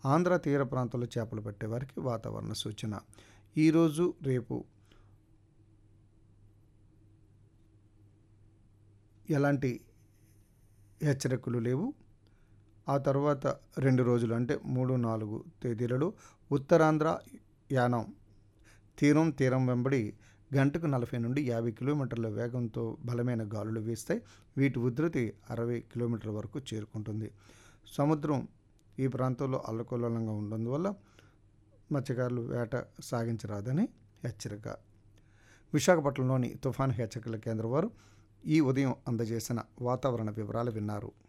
ఆంధ్ర తీర ప్రాంతంలో చేపలు పట్టేవారికి వాతావరణ సూచన ఈరోజు రేపు ఎలాంటి హెచ్చరికలు లేవు ఆ తర్వాత రెండు రోజులు అంటే మూడు నాలుగు తేదీలలో ఉత్తరాంధ్ర యానం తీరం తీరం వెంబడి గంటకు నలభై నుండి యాభై కిలోమీటర్ల వేగంతో బలమైన గాలులు వీస్తాయి వీటి ఉధృతి అరవై కిలోమీటర్ల వరకు చేరుకుంటుంది సముద్రం ఈ ప్రాంతంలో అల్లకల్లోలంగా ఉన్నందువల్ల మత్స్యకారులు వేట సాగించరాదని హెచ్చరిక విశాఖపట్నంలోని తుఫాన్ హెచ్చరికల కేంద్రం వారు ఈ ఉదయం అందజేసిన వాతావరణ వివరాలు విన్నారు